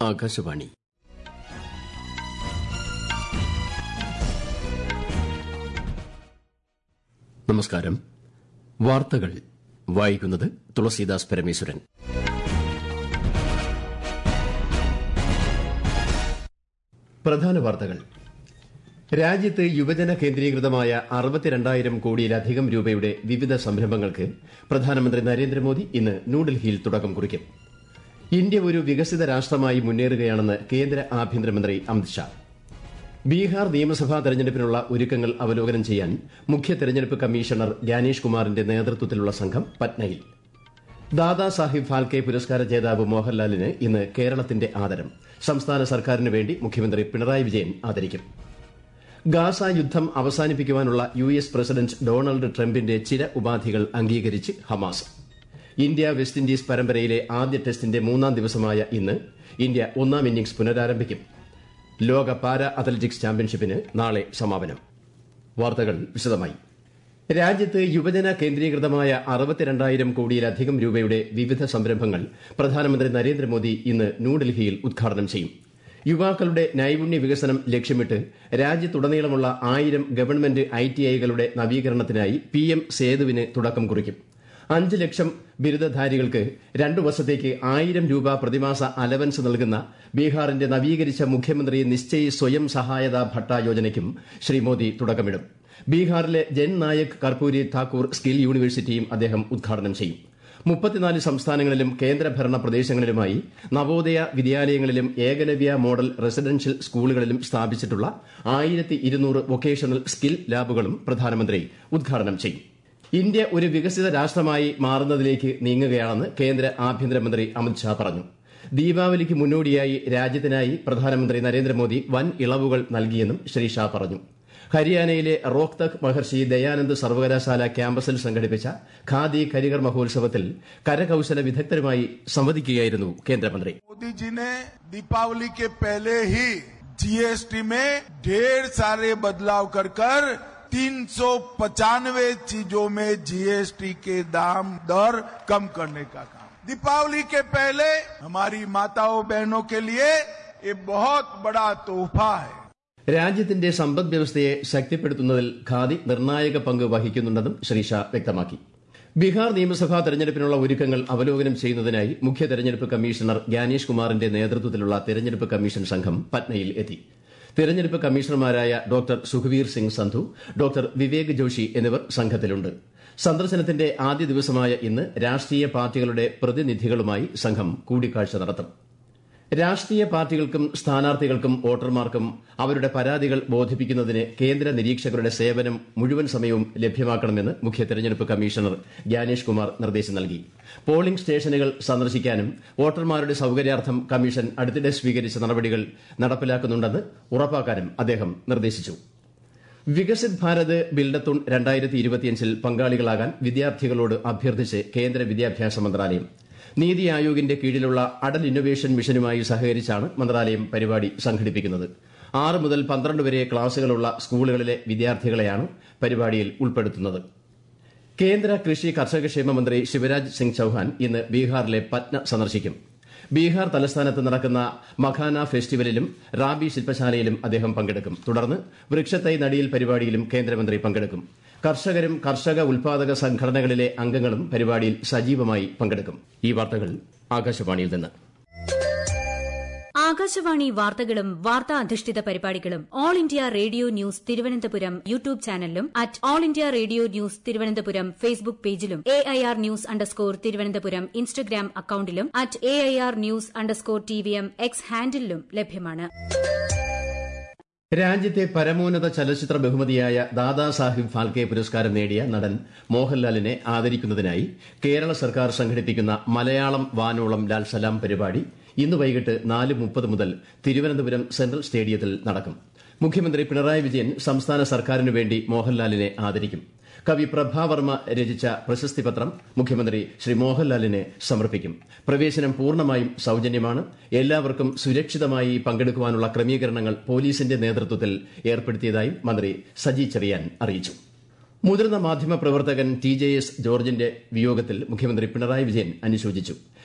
ആകാശവാണി നമസ്കാരം വാർത്തകൾ വായിക്കുന്നത് തുളസീദാസ് പരമേശ്വരൻ പ്രധാന വാർത്തകൾ രാജ്യത്ത് യുവജന കേന്ദ്രീകൃതമായ അറുപത്തിരണ്ടായിരം കോടിയിലധികം രൂപയുടെ വിവിധ സംരംഭങ്ങൾക്ക് പ്രധാനമന്ത്രി നരേന്ദ്രമോദി ഇന്ന് ന്യൂഡൽഹിയിൽ തുടക്കം കുറിക്കും ഇന്ത്യ ഒരു വികസിത രാഷ്ട്രമായി മുന്നേറുകയാണെന്ന് കേന്ദ്ര ആഭ്യന്തരമന്ത്രി അമിത്ഷാ ബീഹാർ നിയമസഭാ തെരഞ്ഞെടുപ്പിനുള്ള ഒരുക്കങ്ങൾ അവലോകനം ചെയ്യാൻ മുഖ്യ തെരഞ്ഞെടുപ്പ് കമ്മീഷണർ ജ്ഞാനേഷ് കുമാറിന്റെ നേതൃത്വത്തിലുള്ള സംഘം പറ്റ്നയിൽ ദാദാ സാഹിബ് ഫാൽക്കെ പുരസ്കാര ജേതാവ് മോഹൻലാലിന് ഇന്ന് കേരളത്തിന്റെ ആദരം സംസ്ഥാന സർക്കാരിന് വേണ്ടി മുഖ്യമന്ത്രി പിണറായി വിജയൻ ആദരിക്കും ഗാസ യുദ്ധം അവസാനിപ്പിക്കുവാനുള്ള യു എസ് പ്രസിഡന്റ് ഡൊണാൾഡ് ട്രംപിന്റെ ചില ഉപാധികൾ അംഗീകരിച്ച് ഹമാസ് ഇന്ത്യ വെസ്റ്റ് ഇൻഡീസ് പരമ്പരയിലെ ആദ്യ ടെസ്റ്റിന്റെ മൂന്നാം ദിവസമായ ഇന്ന് ഇന്ത്യ ഒന്നാം ഇന്നിംഗ്സ് പുനരാരംഭിക്കും ലോക പാരാ അത്ലറ്റിക്സ് ചാമ്പ്യൻഷിപ്പിന് നാളെ സമാപനം വാർത്തകൾ വിശദമായി രാജ്യത്ത് യുവജന കേന്ദ്രീകൃതമായ അറുപത്തിരണ്ടായിരം കോടിയിലധികം രൂപയുടെ വിവിധ സംരംഭങ്ങൾ പ്രധാനമന്ത്രി നരേന്ദ്രമോദി ഇന്ന് ന്യൂഡൽഹിയിൽ ഉദ്ഘാടനം ചെയ്യും യുവാക്കളുടെ നൈപുണ്യ വികസനം ലക്ഷ്യമിട്ട് രാജ്യത്തുടനീളമുള്ള ആയിരം ഗവൺമെന്റ് ഐടിഐകളുടെ നവീകരണത്തിനായി പിഎം സേതുവിന് തുടക്കം കുറിക്കും അഞ്ച് ലക്ഷം ബിരുദധാരികൾക്ക് രണ്ടു വർഷത്തേക്ക് ആയിരം രൂപ പ്രതിമാസ അലവൻസ് നൽകുന്ന ബീഹാറിന്റെ നവീകരിച്ച മുഖ്യമന്ത്രി നിശ്ചയ് സ്വയം സഹായതാ ഭട്ട യോജനയ്ക്കും ശ്രീ മോദി തുടക്കമിടും ബീഹാറിലെ ജൻ നായക് കർപ്പൂരി താക്കൂർ സ്കിൽ യൂണിവേഴ്സിറ്റിയും അദ്ദേഹം ഉദ്ഘാടനം ചെയ്യും മുപ്പത്തിനാല് സംസ്ഥാനങ്ങളിലും കേന്ദ്രഭരണ പ്രദേശങ്ങളിലുമായി നവോദയ വിദ്യാലയങ്ങളിലും ഏകലവ്യ മോഡൽ റെസിഡൻഷ്യൽ സ്കൂളുകളിലും സ്ഥാപിച്ചിട്ടുള്ള ആയിരത്തി ഇരുന്നൂറ് വൊക്കേഷണൽ സ്കിൽ ലാബുകളും പ്രധാനമന്ത്രി ഉദ്ഘാടനം ചെയ്യും ഇന്ത്യ ഒരു വികസിത രാഷ്ട്രമായി മാറുന്നതിലേക്ക് നീങ്ങുകയാണെന്ന് കേന്ദ്ര ആഭ്യന്തരമന്ത്രി അമിത്ഷാ പറഞ്ഞു ദീപാവലിക്ക് മുന്നോടിയായി രാജ്യത്തിനായി പ്രധാനമന്ത്രി നരേന്ദ്രമോദി വൻ ഇളവുകൾ നൽകിയെന്നും ശ്രീ ഷാ പറഞ്ഞു ഹരിയാനയിലെ റോഹ്തക് മഹർഷി ദയാനന്ദ് സർവകലാശാല ക്യാമ്പസിൽ സംഘടിപ്പിച്ച ഖാദി കരികർ മഹോത്സവത്തിൽ കരകൌശല വിദഗ്ധരുമായി സംവദിക്കുകയായിരുന്നു കേന്ദ്രമന്ത്രി मोदी जी ने दीपावली के पहले ही जीएसटी में ढेर सारे बदलाव कर कर तीन सौ पचानवे चीजों में जीएसटी के दाम दर कम करने का काम दीपावली के पहले हमारी माताओं बहनों के लिए ये बहुत बड़ा तोहफा है രാജ്യത്തിന്റെ സമ്പദ് വ്യവസ്ഥയെ ശക്തിപ്പെടുത്തുന്നതിൽ ഖാദി നിർണായക പങ്ക് വഹിക്കുന്നുണ്ടെന്നും ശ്രീ ഷാ വ്യക്തമാക്കി ബീഹാർ നിയമസഭാ തെരഞ്ഞെടുപ്പിനുള്ള ഒരുക്കങ്ങൾ അവലോകനം ചെയ്യുന്നതിനായി മുഖ്യ തെരഞ്ഞെടുപ്പ് കമ്മീഷണർ ജ്ഞാനേഷ് കുമാറിന്റെ നേതൃത്വത്തിലുള്ള തെരഞ്ഞെടുപ്പ് കമ്മീഷൻ സംഘം പറ്റ്നയിൽ എത്തി തെരഞ്ഞെടുപ്പ് കമ്മീഷണർമാരായ ഡോക്ടർ സുഖ്വീർ സിംഗ് സന്ധു ഡോക്ടർ വിവേക് ജോഷി എന്നിവർ സംഘത്തിലുണ്ട് സന്ദർശനത്തിന്റെ ആദ്യ ദിവസമായ ഇന്ന് രാഷ്ട്രീയ പാർട്ടികളുടെ പ്രതിനിധികളുമായി സംഘം കൂടിക്കാഴ്ച നടത്തും രാഷ്ട്രീയ പാർട്ടികൾക്കും സ്ഥാനാർത്ഥികൾക്കും വോട്ടർമാർക്കും അവരുടെ പരാതികൾ ബോധിപ്പിക്കുന്നതിന് കേന്ദ്ര നിരീക്ഷകരുടെ സേവനം മുഴുവൻ സമയവും ലഭ്യമാക്കണമെന്ന് മുഖ്യ തെരഞ്ഞെടുപ്പ് കമ്മീഷണർ ജ്ഞാനേഷ് കുമാർ നിർദ്ദേശം നൽകി പോളിംഗ് സ്റ്റേഷനുകൾ സന്ദർശിക്കാനും വോട്ടർമാരുടെ സൌകര്യാർത്ഥം കമ്മീഷൻ അടുത്തിടെ സ്വീകരിച്ച നടപടികൾ നടപ്പിലാക്കുന്നുണ്ടെന്ന് ഉറപ്പാക്കാനും അദ്ദേഹം നിർദ്ദേശിച്ചു വികസിത് ഭാരത് ബിൽഡത്തോൺ രണ്ടായിരത്തി ഇരുപത്തിയഞ്ചിൽ പങ്കാളികളാകാൻ വിദ്യാർത്ഥികളോട് അഭ്യർത്ഥിച്ച് കേന്ദ്ര വിദ്യാഭ്യാസ മന്ത്രാലയം നീതി ആയോഗിന്റെ കീഴിലുള്ള അടൽ ഇന്നൊവേഷൻ മിഷനുമായി സഹകരിച്ചാണ് മന്ത്രാലയം പരിപാടി സംഘടിപ്പിക്കുന്നത് ആറ് മുതൽ പന്ത്രണ്ട് വരെ ക്ലാസുകളുള്ള സ്കൂളുകളിലെ വിദ്യാർത്ഥികളെയാണ് പരിപാടിയിൽ ഉൾപ്പെടുത്തുന്നത് കേന്ദ്ര കൃഷി കർഷകക്ഷേമ മന്ത്രി ശിവരാജ് സിംഗ് ചൌഹാൻ ഇന്ന് ബീഹാറിലെ പറ്റ്ന സന്ദർശിക്കും ബീഹാർ തലസ്ഥാനത്ത് നടക്കുന്ന മഖാന ഫെസ്റ്റിവലിലും റാബി ശില്പശാലയിലും അദ്ദേഹം പങ്കെടുക്കും തുടർന്ന് വൃക്ഷത്തൈ നടിയിൽ പരിപാടിയിലും കേന്ദ്രമന്ത്രി പങ്കെടുക്കും കർഷകരും കർഷക ഉൽപാദക സംഘടനകളിലെ അംഗങ്ങളും പരിപാടിയിൽ സജീവമായി പങ്കെടുക്കും ഈ വാർത്തകൾ ആകാശവാണിയിൽ നിന്ന് ആകാശവാണി വാർത്തകളും വാർത്താ അധിഷ്ഠിത പരിപാടികളും All India Radio News Thiruvananthapuram YouTube ചാനലിലും at All India Radio News Thiruvananthapuram Facebook പേജിലും A I R news underscore Thiruvananthapuram Instagram അക്കൌണ്ടിലും at A I R news underscore T V M X ഹാൻഡിലും ലഭ്യമാണ് രാജ്യത്തെ പരമോന്നത ചലച്ചിത്ര ബഹുമതിയായ ദാദാ സാഹിബ് ഫാൽക്കെ പുരസ്കാരം നേടിയ നടൻ മോഹൻലാലിനെ ആദരിക്കുന്നതിനായി കേരള സർക്കാർ സംഘടിപ്പിക്കുന്ന മലയാളം വാനോളം ലാൽ സലാം പരിപാടി ഇന്ന് വൈകിട്ട് നാല് മുപ്പത് മുതൽ തിരുവനന്തപുരം സെൻട്രൽ സ്റ്റേഡിയത്തിൽ നടക്കും മുഖ്യമന്ത്രി പിണറായി വിജയൻ സംസ്ഥാന സർക്കാരിനു വേണ്ടി മോഹൻലാലിനെ ആദരിക്കും കവി പ്രഭാവർമ്മ രചിച്ച പ്രശസ്തി പത്രം മുഖ്യമന്ത്രി ശ്രീ മോഹൻലാലിന് സമർപ്പിക്കും പ്രവേശനം പൂർണ്ണമായും സൌജന്യമാണ് എല്ലാവർക്കും സുരക്ഷിതമായി പങ്കെടുക്കുവാനുള്ള ക്രമീകരണങ്ങൾ പോലീസിന്റെ നേതൃത്വത്തിൽ ഏർപ്പെടുത്തിയതായും മന്ത്രി സജി ചെറിയാൻ അറിയിച്ചു മുതിർന്ന മാധ്യമ പ്രവർത്തകൻ ടി ജെ എസ് ജോർജിന്റെ വിയോഗത്തിൽ മുഖ്യമന്ത്രി പിണറായി വിജയൻ അനുശോചിച്ചു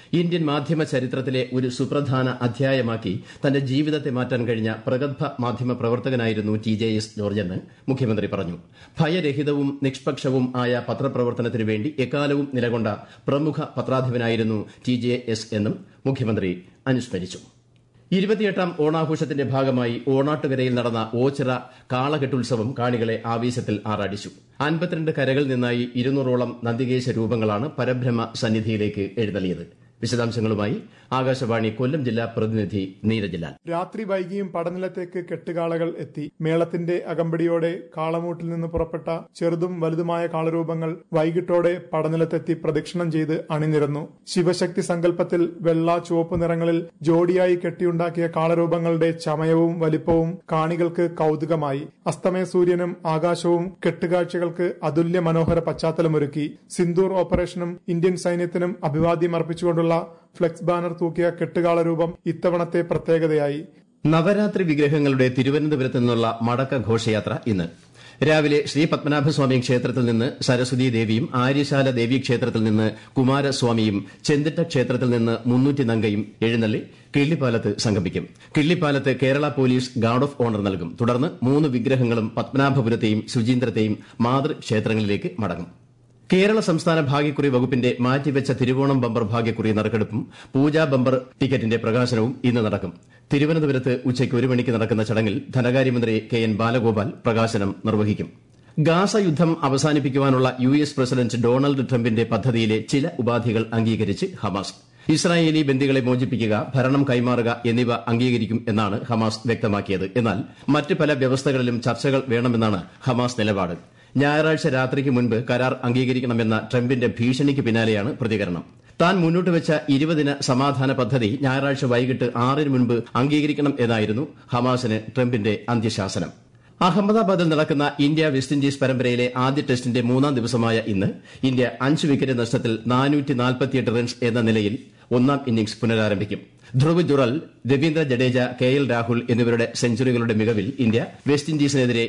ഇന്ത്യൻ മാധ്യമ ചരിത്രത്തിലെ ഒരു സുപ്രധാന അധ്യായമാക്കി തന്റെ ജീവിതത്തെ മാറ്റാൻ കഴിഞ്ഞ പ്രഗത്ഭ മാധ്യമ പ്രവർത്തകനായിരുന്നു ടി ജെ എസ് ജോർജെന്ന് മുഖ്യമന്ത്രി പറഞ്ഞു ഭയരഹിതവും നിഷ്പക്ഷവും ആയ പത്രപ്രവർത്തനത്തിനു വേണ്ടി എക്കാലവും നിലകൊണ്ട പ്രമുഖ പത്രാധിപനായിരുന്നു ടി ജെ എസ് എന്നും മുഖ്യമന്ത്രി അനുസ്മരിച്ചു ഇരുപത്തിയെട്ടാം ഓണാഘോഷത്തിന്റെ ഭാഗമായി ഓണാട്ടുകരയിൽ നടന്ന ഓച്ചിറ കാളകെട്ടുത്സവം കാണികളെ ആവേശത്തിൽ ആറാടിച്ചു അൻപത്തിരണ്ട് കരകളിൽ നിന്നായി ഇരുന്നൂറോളം നന്ദികേശ രൂപങ്ങളാണ് പരബ്രഹ്മ സന്നിധിയിലേക്ക് എഴുന്നള്ളിയത് വിശദാംശങ്ങളുമായി ആകാശവാണി കൊല്ലം ജില്ലാ പ്രതിനിധി നീരജിലാൽ രാത്രി വൈകിയും പടനിലത്തേക്ക് കെട്ടുകാളകൾ എത്തി മേളത്തിന്റെ അകമ്പടിയോടെ കാളമൂട്ടിൽ നിന്ന് പുറപ്പെട്ട ചെറുതും വലുതുമായ കാളരൂപങ്ങൾ വൈകിട്ടോടെ പടനിലത്തെത്തി പ്രദക്ഷിണം ചെയ്ത് അണിനിരന്നു ശിവശക്തി സങ്കല്പത്തിൽ വെള്ള ചുവപ്പ് നിറങ്ങളിൽ ജോഡിയായി കെട്ടിയുണ്ടാക്കിയ കാളരൂപങ്ങളുടെ ചമയവും വലിപ്പവും കാണികൾക്ക് കൗതുകമായി അസ്തമയ സൂര്യനും ആകാശവും കെട്ടുകാഴ്ചകൾക്ക് അതുല്യ മനോഹര പശ്ചാത്തലമൊരുക്കി സിന്ദൂർ ഓപ്പറേഷനും ഇന്ത്യൻ സൈന്യത്തിനും അഭിവാദ്യം അർപ്പിച്ചുകൊണ്ടുള്ള ഫ്ലെക്സ് ബാനർ തൂക്കിയ കെട്ടുകാള രൂപം ഇത്തവണത്തെ പ്രത്യേകതയായി നവരാത്രി വിഗ്രഹങ്ങളുടെ തിരുവനന്തപുരത്ത് നിന്നുള്ള മടക്ക ഘോഷയാത്ര ഇന്ന് രാവിലെ ശ്രീ പത്മനാഭസ്വാമി ക്ഷേത്രത്തിൽ നിന്ന് സരസ്വതി ദേവിയും ആര്യശാല ദേവീ ക്ഷേത്രത്തിൽ നിന്ന് കുമാരസ്വാമിയും ചെന്തിട്ട ക്ഷേത്രത്തിൽ നിന്ന് മുന്നൂറ്റി നങ്കയും എഴുന്നള്ളി കിള്ളിപ്പാലത്ത് സംഗമിക്കും കിള്ളിപ്പാലത്ത് Kerala police guard of honour നൽകും തുടർന്ന് മൂന്ന് വിഗ്രഹങ്ങളും പത്മനാഭപുരത്തെയും ശുചീന്ദ്രത്തെയും മാതൃക്ഷേത്രങ്ങളിലേക്ക് മടങ്ങും കേരള സംസ്ഥാന ഭാഗ്യക്കുറി വകുപ്പിന്റെ മാറ്റിവെച്ച തിരുവോണം ബമ്പർ ഭാഗ്യക്കുറി നറുക്കെടുപ്പും പൂജാ ബമ്പർ ടിക്കറ്റിന്റെ പ്രകാശനവും ഇന്ന് നടക്കും തിരുവനന്തപുരത്ത് ഉച്ചയ്ക്ക് ഒരു മണിക്ക് നടക്കുന്ന ചടങ്ങിൽ ധനകാര്യമന്ത്രി കെ എൻ ബാലഗോപാൽ പ്രകാശനം നിർവഹിക്കും ഗാസ യുദ്ധം അവസാനിപ്പിക്കുവാനുള്ള യു എസ് പ്രസിഡന്റ് ഡൊണാൾഡ് ട്രംപിന്റെ പദ്ധതിയിലെ ചില ഉപാധികൾ അംഗീകരിച്ച് ഹമാസ് ഇസ്രായേലി ബന്ദികളെ മോചിപ്പിക്കുക ഭരണം കൈമാറുക എന്നിവ അംഗീകരിക്കും എന്നാണ് ഹമാസ് വ്യക്തമാക്കിയത് എന്നാൽ മറ്റ് പല വ്യവസ്ഥകളിലും ചർച്ചകൾ വേണമെന്നാണ് ഹമാസ് നിലപാട് ഞായറാഴ്ച രാത്രിക്ക് മുൻപ് കരാർ അംഗീകരിക്കണമെന്ന ട്രംപിന്റെ ഭീഷണിക്ക് പിന്നാലെയാണ് പ്രതികരണം താൻ മുന്നോട്ട് വെച്ച ഇരുപതിന സമാധാന പദ്ധതി ഞായറാഴ്ച വൈകിട്ട് ആറിന് മുൻപ് അംഗീകരിക്കണം എന്നായിരുന്നു ഹമാസിന് ട്രംപിന്റെ അന്ത്യശാസനം അഹമ്മദാബാദിൽ നടക്കുന്ന ഇന്ത്യ വെസ്റ്റ് ഇൻഡീസ് പരമ്പരയിലെ ആദ്യ ടെസ്റ്റിന്റെ മൂന്നാം ദിവസമായ ഇന്ന് ഇന്ത്യ അഞ്ച് വിക്കറ്റ് നഷ്ടത്തിൽ റൺസ് എന്ന നിലയിൽ ഒന്നാം ഇന്നിംഗ്സ് പുനരാരംഭിക്കും ധ്രുവ് ജുറൽ രവീന്ദ്ര ജഡേജ കെ എൽ രാഹുൽ എന്നിവരുടെ സെഞ്ചുറികളുടെ മികവിൽ ഇന്ത്യ വെസ്റ്റ് ഇൻഡീസിനെതിരെ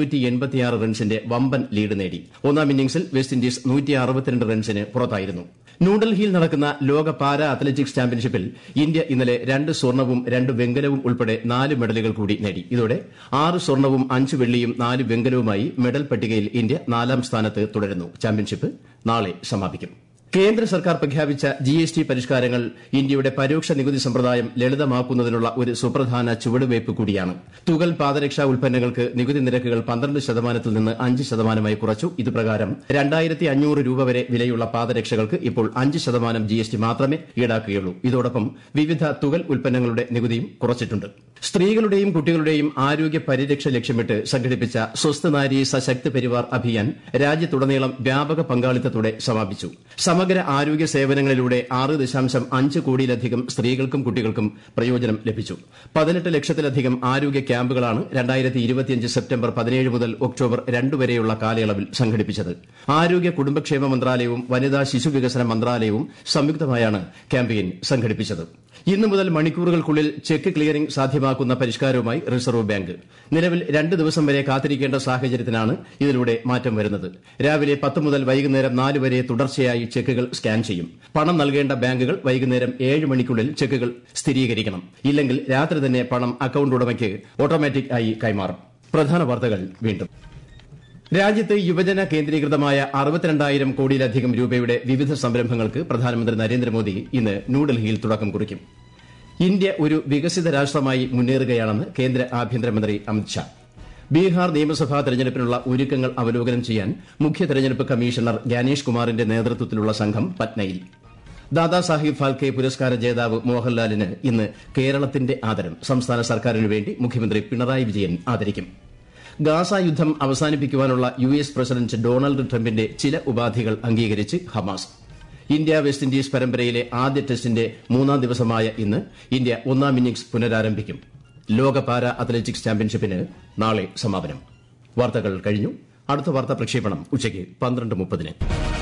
റൺസിന്റെ വമ്പൻ ലീഡ് നേടി ഒന്നാം ഇന്നിംഗ്സിൽ വെസ്റ്റ് ഇൻഡീസ് റൺസിന് പുറത്തായിരുന്നു ന്യൂഡൽഹിയിൽ നടക്കുന്ന ലോക പാരാ അത്ലറ്റിക്സ് ചാമ്പ്യൻഷിപ്പിൽ ഇന്ത്യ ഇന്നലെ രണ്ട് സ്വർണവും രണ്ട് വെങ്കലവും ഉൾപ്പെടെ നാല് മെഡലുകൾ കൂടി നേടി ഇതോടെ ആറ് സ്വർണവും അഞ്ച് വെള്ളിയും നാല് വെങ്കലവുമായി മെഡൽ പട്ടികയിൽ ഇന്ത്യ നാലാം സ്ഥാനത്ത് തുടരുന്നു ചാമ്പ്യൻഷിപ്പ് നാളെ സമാപിക്കും കേന്ദ്ര സർക്കാർ പ്രഖ്യാപിച്ച ജി എസ് ടി പരിഷ്കാരങ്ങൾ ഇന്ത്യയുടെ പരോക്ഷ നികുതി സമ്പ്രദായം ലളിതമാക്കുന്നതിനുള്ള ഒരു സുപ്രധാന ചുവടുവയ്പ് കൂടിയാണ് തുകൽ പാദരക്ഷാ ഉൽപ്പന്നങ്ങൾക്ക് നികുതി നിരക്കുകൾ പന്ത്രണ്ട് ശതമാനത്തിൽ നിന്ന് അഞ്ച് ശതമാനമായി കുറച്ചു ഇതുപ്രകാരം രണ്ടായിരത്തി അഞ്ഞൂറ് രൂപ വരെ വിലയുള്ള പാദരക്ഷകൾക്ക് ഇപ്പോൾ അഞ്ച് ശതമാനം ജി എസ് ടി മാത്രമേ ഈടാക്കുകയുള്ളൂ ഇതോടൊപ്പം വിവിധ തുകൽ ഉൽപ്പന്നങ്ങളുടെ നികുതിയും കുറച്ചിട്ടുണ്ട് സ്ത്രീകളുടെയും കുട്ടികളുടെയും ആരോഗ്യ പരിരക്ഷ ലക്ഷ്യമിട്ട് സംഘടിപ്പിച്ച സ്വസ്ഥ നാരി സശക്ത് പരിവാർ അഭിയാൻ രാജ്യത്തുടനീളം വ്യാപക പങ്കാളിത്തത്തോടെ സമാപിച്ചു സമഗ്ര ആരോഗ്യ സേവനങ്ങളിലൂടെ ആറ് ദശാംശം അഞ്ച് കോടിയിലധികം സ്ത്രീകൾക്കും കുട്ടികൾക്കും പ്രയോജനം ലഭിച്ചു പതിനെട്ട് ലക്ഷത്തിലധികം ആരോഗ്യ ക്യാമ്പുകളാണ് രണ്ടായിരത്തി ഇരുപത്തിയഞ്ച് സെപ്റ്റംബർ പതിനേഴ് മുതൽ ഒക്ടോബർ രണ്ട് വരെയുള്ള കാലയളവിൽ സംഘടിപ്പിച്ചത് ആരോഗ്യ കുടുംബക്ഷേമ മന്ത്രാലയവും വനിതാ ശിശു വികസന മന്ത്രാലയവും സംയുക്തമായാണ് ക്യാമ്പയിൻ സംഘടിപ്പിച്ചത് ഇന്നു മുതൽ മണിക്കൂറുകൾക്കുള്ളിൽ ചെക്ക് ക്ലിയറിംഗ് സാധ്യമാക്കുന്ന പരിഷ്കാരവുമായി റിസർവ് ബാങ്ക് നിലവിൽ രണ്ട് ദിവസം വരെ കാത്തിരിക്കേണ്ട സാഹചര്യത്തിനാണ് ഇതിലൂടെ മാറ്റം വരുന്നത് രാവിലെ പത്ത് മുതൽ വൈകുന്നേരം നാല് വരെ തുടർച്ചയായി ചെക്കുകൾ സ്കാൻ ചെയ്യും പണം നൽകേണ്ട ബാങ്കുകൾ വൈകുന്നേരം ഏഴ് മണിക്കുള്ളിൽ ചെക്കുകൾ സ്ഥിരീകരിക്കണം ഇല്ലെങ്കിൽ രാത്രി തന്നെ പണം അക്കൌണ്ട് ഉടമയ്ക്ക് ഓട്ടോമാറ്റിക് ആയി കൈമാറും പ്രധാന വാർത്തകൾ വീണ്ടും രാജ്യത്ത് യുവജന കേന്ദ്രീകൃതമായ അറുപത്തിരണ്ടായിരം കോടിയിലധികം രൂപയുടെ വിവിധ സംരംഭങ്ങൾക്ക് പ്രധാനമന്ത്രി നരേന്ദ്രമോദി ഇന്ന് ന്യൂഡൽഹിയിൽ തുടക്കം കുറിക്കും ഇന്ത്യ ഒരു വികസിത രാഷ്ട്രമായി മുന്നേറുകയാണെന്ന് കേന്ദ്ര ആഭ്യന്തരമന്ത്രി അമിത്ഷാ ബീഹാർ നിയമസഭാ തെരഞ്ഞെടുപ്പിനുള്ള ഒരുക്കങ്ങൾ അവലോകനം ചെയ്യാൻ മുഖ്യ തെരഞ്ഞെടുപ്പ് കമ്മീഷണർ ഗ്യാനേഷ് കുമാറിന്റെ നേതൃത്വത്തിലുള്ള സംഘം പറ്റ്നയിൽ ദാദാസാഹിബ് ഫാൽക്കെ പുരസ്കാര ജേതാവ് മോഹൻലാലിന് ഇന്ന് കേരളത്തിന്റെ ആദരം സംസ്ഥാന സർക്കാരിനു വേണ്ടി മുഖ്യമന്ത്രി പിണറായി വിജയൻ ആദരിക്കും ഗാസ യുദ്ധം അവസാനിപ്പിക്കുവാനുള്ള യു എസ് പ്രസിഡന്റ് ഡൊണാൾഡ് ട്രംപിന്റെ ചില ഉപാധികൾ അംഗീകരിച്ച് ഹമാസ് ഇന്ത്യ വെസ്റ്റ് ഇൻഡീസ് പരമ്പരയിലെ ആദ്യ ടെസ്റ്റിന്റെ മൂന്നാം ദിവസമായ ഇന്ന് ഇന്ത്യ ഒന്നാം ഇന്നിംഗ്സ് പുനരാരംഭിക്കും ലോക പാരാ അത്ലറ്റിക്സ് ചാമ്പ്യൻഷിപ്പിന് നാളെ സമാപനം വാർത്തകൾ കഴിഞ്ഞു അടുത്ത വാർത്താ പ്രക്ഷേപണം ഉച്ചയ്ക്ക് പന്ത്രണ്ട് മുപ്പതിന്